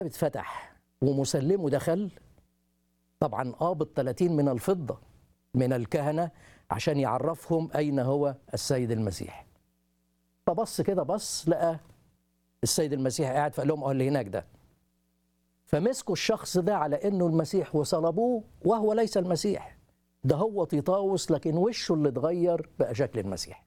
اتفتح ومسلمه دخل طبعا قابض 30 من الفضة من الكهنة عشان يعرفهم أين هو السيد المسيح فبص كده بص لقى السيد المسيح قاعد فقال لهم اه اللي هناك ده فمسكوا الشخص ده على انه المسيح وصلبوه وهو ليس المسيح ده هو تيطاوس لكن وشه اللي اتغير بقى شكل المسيح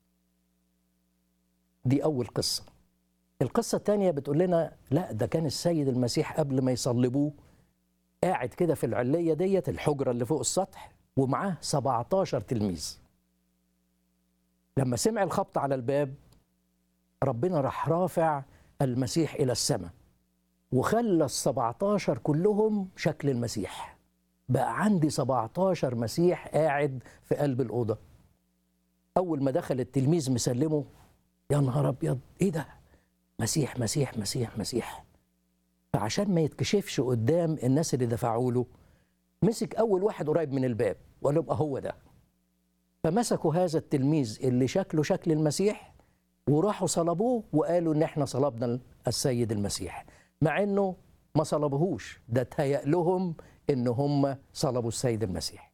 دي اول قصه القصه الثانيه بتقول لنا لا ده كان السيد المسيح قبل ما يصلبوه قاعد كده في العليه ديت الحجره اللي فوق السطح ومعاه 17 تلميذ لما سمع الخبط على الباب ربنا راح رافع المسيح الى السماء وخلى ال 17 كلهم شكل المسيح بقى عندي 17 مسيح قاعد في قلب الأوضة أول ما دخل التلميذ مسلمه يا نهار أبيض إيه ده مسيح مسيح مسيح مسيح فعشان ما يتكشفش قدام الناس اللي دفعوا له مسك أول واحد قريب من الباب وقال يبقى هو ده فمسكوا هذا التلميذ اللي شكله شكل المسيح وراحوا صلبوه وقالوا ان احنا صلبنا السيد المسيح مع انه ما صلبوهوش ده اتهيأ لهم ان هم صلبوا السيد المسيح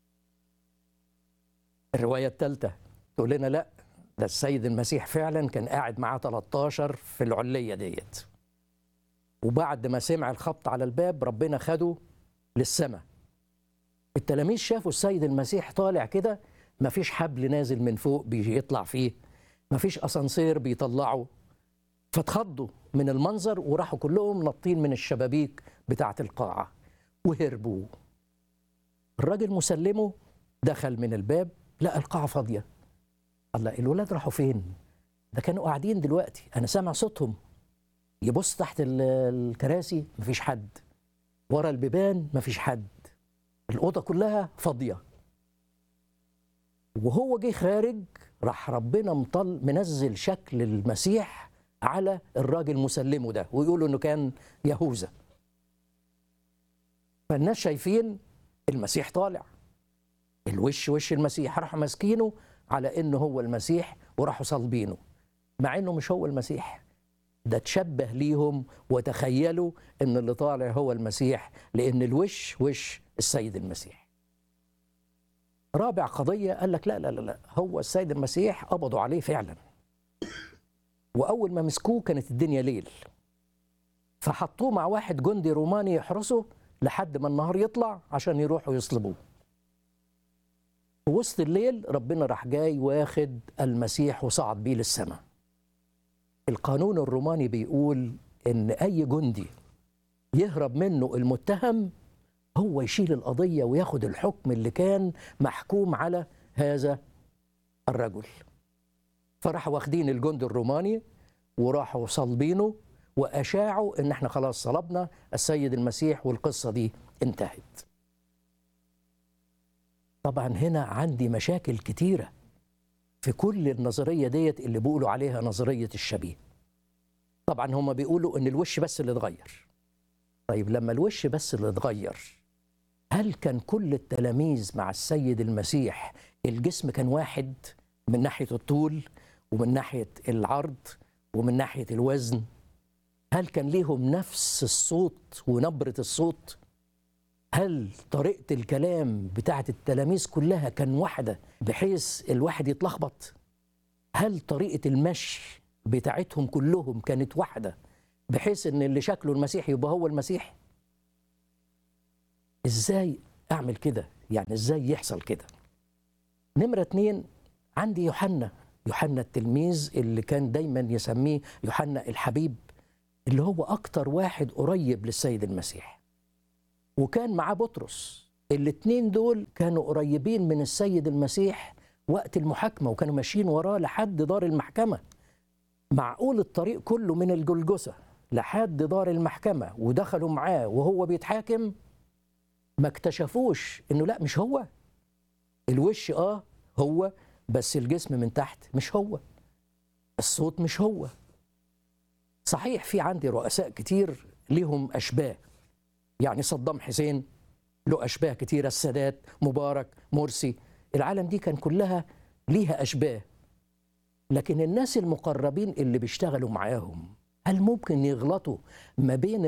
الرواية الثالثة تقول لنا لا ده السيد المسيح فعلا كان قاعد معاه 13 في العلية ديت وبعد ما سمع الخبط على الباب ربنا خده للسماء التلاميذ شافوا السيد المسيح طالع كده مفيش حبل نازل من فوق بيطلع فيه مفيش اسانسير بيطلعوا فاتخضوا من المنظر وراحوا كلهم نطين من الشبابيك بتاعة القاعة وهربوا الراجل مسلمه دخل من الباب لقى القاعة فاضية الله الولاد راحوا فين ده كانوا قاعدين دلوقتي أنا سامع صوتهم يبص تحت ال- الكراسي مفيش حد ورا البيبان مفيش حد الأوضة كلها فاضية وهو جه خارج راح ربنا مطل منزل شكل المسيح على الراجل مسلمه ده ويقولوا انه كان يهوذا فالناس شايفين المسيح طالع الوش وش المسيح راحوا ماسكينه على انه هو المسيح وراحوا صلبينه مع انه مش هو المسيح ده تشبه ليهم وتخيلوا ان اللي طالع هو المسيح لان الوش وش السيد المسيح رابع قضية قال لك لا لا لا لا هو السيد المسيح قبضوا عليه فعلا وأول ما مسكوه كانت الدنيا ليل فحطوه مع واحد جندي روماني يحرسه لحد ما النهار يطلع عشان يروحوا يصلبوه في وسط الليل ربنا راح جاي واخد المسيح وصعد بيه للسماء القانون الروماني بيقول ان اي جندي يهرب منه المتهم هو يشيل القضية وياخد الحكم اللي كان محكوم على هذا الرجل فراحوا واخدين الجندي الروماني وراحوا صلبينه وأشاعوا إن احنا خلاص صلبنا السيد المسيح والقصة دي انتهت طبعا هنا عندي مشاكل كتيرة في كل النظرية ديت اللي بيقولوا عليها نظرية الشبيه طبعا هما بيقولوا إن الوش بس اللي اتغير طيب لما الوش بس اللي اتغير هل كان كل التلاميذ مع السيد المسيح الجسم كان واحد من ناحية الطول ومن ناحية العرض ومن ناحية الوزن هل كان ليهم نفس الصوت ونبرة الصوت هل طريقة الكلام بتاعت التلاميذ كلها كان واحدة بحيث الواحد يتلخبط هل طريقة المشي بتاعتهم كلهم كانت واحدة بحيث ان اللي شكله المسيح يبقى هو المسيح ازاي اعمل كده يعني ازاي يحصل كده نمرة اتنين عندي يوحنا يوحنا التلميذ اللي كان دايما يسميه يوحنا الحبيب اللي هو اكتر واحد قريب للسيد المسيح وكان معاه بطرس الاتنين دول كانوا قريبين من السيد المسيح وقت المحاكمة وكانوا ماشيين وراه لحد دار المحكمة معقول الطريق كله من الجلجثة لحد دار المحكمة ودخلوا معاه وهو بيتحاكم ما اكتشفوش انه لا مش هو الوش اه هو بس الجسم من تحت مش هو الصوت مش هو صحيح في عندي رؤساء كتير ليهم اشباه يعني صدام حسين له اشباه كتيره السادات مبارك مرسي العالم دي كان كلها ليها اشباه لكن الناس المقربين اللي بيشتغلوا معاهم هل ممكن يغلطوا ما بين